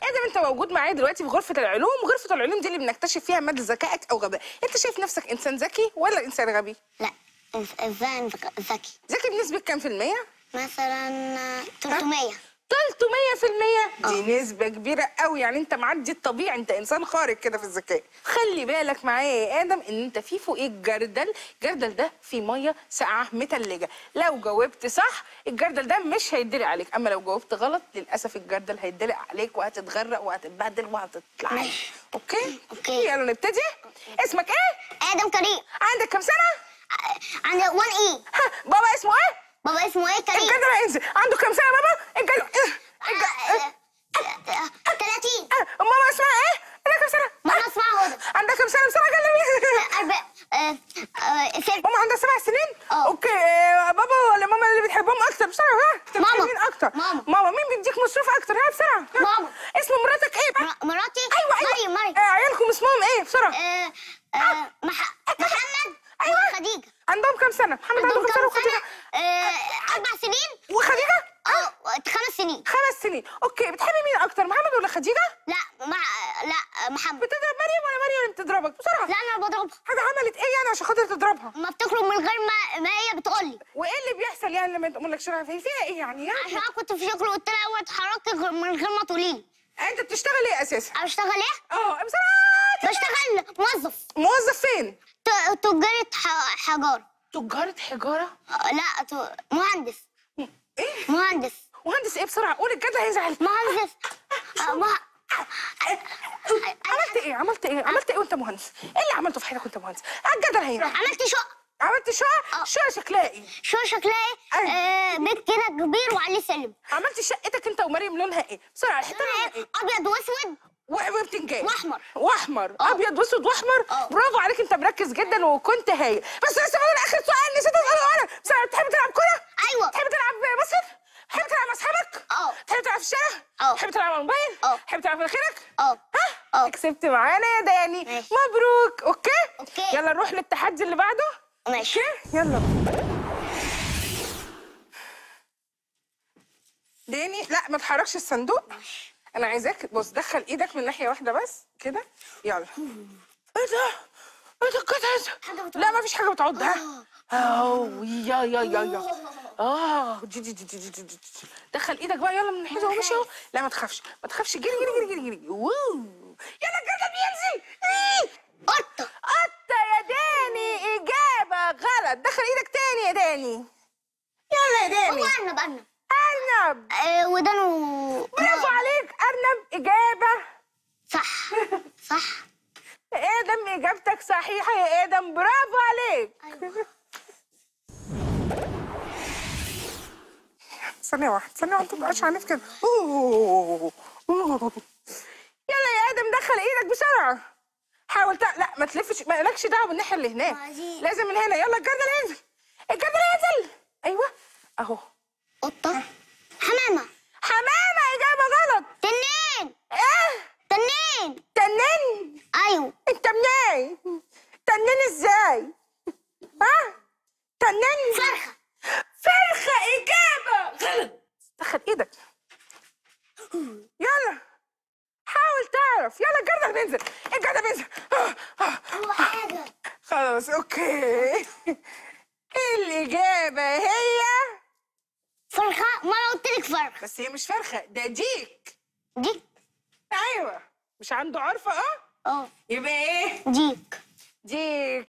ادم انت موجود معايا دلوقتي في غرفه العلوم غرفه العلوم دي اللي بنكتشف فيها مدى ذكائك او غباء انت شايف نفسك انسان ذكي ولا انسان غبي لا إنس- انسان ذك- ذكي ذكي بنسبه كام في الميه مثلا 300 300% دي نسبة كبيرة قوي يعني انت معدي الطبيعي انت انسان خارق كده في الذكاء خلي بالك معايا يا ادم ان انت في فوقيك جردل الجردل ده فيه مية ساقعة متلجة لو جاوبت صح الجردل ده مش هيدلق عليك اما لو جاوبت غلط للاسف الجردل هيدلق عليك وهتتغرق وهتتبهدل وهتطلع ماشي. اوكي أوكي. يلا نبتدي اسمك ايه ادم كريم عندك كام سنة ع- عندي 1 اي ها بابا اسمه ايه بابا اسمه ايه كريم الجردل هينزل عنده كام سنة بابا الجردل الجردل 30 آه، ماما اسمها ايه؟ عندها كام سنة؟ ماما اسمها هدى عندها كام سنة بسرعة كلمني أربع آه، آه، ست ماما عندها سبع سنين؟ اه. اوكي آه، بابا ولا ماما اللي بتحبهم اكتر بسرعة ها؟ أنت ماما. بتحب مين اكتر؟ ماما. ماما مين بيديك مصروف اكتر؟ ها بسرعة ها؟ ماما. اسم مراتك ايه بقى؟ مر- مراتي ايوه ايوه مريم مريم آه، عيالكم اسمهم ايه بسرعة؟ آه، آه، مح- محمد أيوة. وخديجة عندهم كام سنة؟ محمد عنده عندهم كام سنة كام وخديجة؟ سنة؟ آه، أربع سنين وخديجة؟ اه خمس سنين خمس سنين اوكي بتحبي مين اكتر محمد ولا خديجة؟ لا مع لا محمد بتضرب مريم ولا مريم اللي بتضربك بسرعة لا انا بضربها حاجة عملت ايه يعني عشان خاطر تضربها؟ ما بتخرج من غير ما, ما هي بتقول لي وايه اللي بيحصل يعني لما تقول لك شرع فيها فيها ايه يعني؟ يعني عشان انا كنت في شغل قلت لها اوعي تتحركي غير- من غير ما تقولي لي انت بتشتغل ايه اساسا؟ انا بشتغل ايه؟ اه بسرعة كده. بشتغل موظف موظف فين؟ ت- تجارة ح- حجارة تجارة حجارة؟ آه، لا ت- مهندس ايه؟ مهندس مهندس ايه بسرعة؟ قول الجدع هيزعل مهندس آه، مه- عملت ايه؟ عملت ايه؟ عملت ايه وانت مهندس؟ ايه اللي عملته في حياتك وانت مهندس؟ الجدع هينا عملت شقة عملت شقة؟ اه. شقة شكلها ايه؟ شو شكلها ايه؟ أيوة. آه، بيت كده كبير وعليه سلم عملت شقتك انت ومريم لونها ايه؟ بسرعة الحيطان لونها ايه؟ ابيض واسود و- وبتنجان واحمر. واحمر اه. ابيض واسود واحمر اه. برافو عليك انت مركز جدا وكنت هايل بس لسه فاضل اخر سؤال نسيت اساله انا بسرعة بتحب تلعب كورة؟ ايوه تحب تلعب مصر؟ تحب تلعب مع اصحابك؟ اه. تحب تلعب في الشارع؟ اه. تحب تلعب على الموبايل؟ اه. تحب تلعب في مناخيرك؟ اه ها؟ اه كسبت معانا يا داني ماشي. مبروك اوكي اوكي. يلا نروح للتحدي اللي بعده ماشي اوكي يلا داني لا ما تحركش الصندوق انا عايزاك بص دخل ايدك من ناحيه واحده بس كده يلا ايه ده ايه ده الجدع حاجة بتعض. لا ما فيش حاجه بتعض ها أوه، يا يا يا يا اه دي دي دي دي دي دي دي. دخل ايدك بقى يلا من ناحيته اهو ماشي اهو لا ما تخافش ما تخافش جري جري جري جري جري واو يلا الجردل بينزل إيه. قطة قطة يا داني إجابة غلط دخل إيدك تاني يا داني يلا يا داني هو أرنب أرنب أرنب آه، ودانه برافو عليك أرنب إجابة صح صح آدم إجابتك صحيحة يا آدم برافو عليك أيوة. ثانية واحدة ثانية واحدة متبقاش عنيف كده أوه. أوه. يلا يا آدم دخل إيدك بسرعة حاول تق... لا ما تلفش ما لكش دعوة بالناحية اللي هناك عايزين. لازم من هنا يلا الجردل ينزل الجردل ينزل أيوه أهو قطة حمامة حمامة إجابة غلط تنين إيه تنين تنين أيوة أنت منين تنين إزاي ها تنين فرخة فرخة إجابة غلط دخل إيدك يلا حاول تعرف يلا الجردل بينزل الجردل بينزل آه، آه. هو حاجة خلاص أوكي الإجابة هي فرخة ما أنا قلت لك فرخة بس هي مش فرخة ده ديك ديك أيوه مش عنده عرفة أه اه يبقى إيه ديك ديك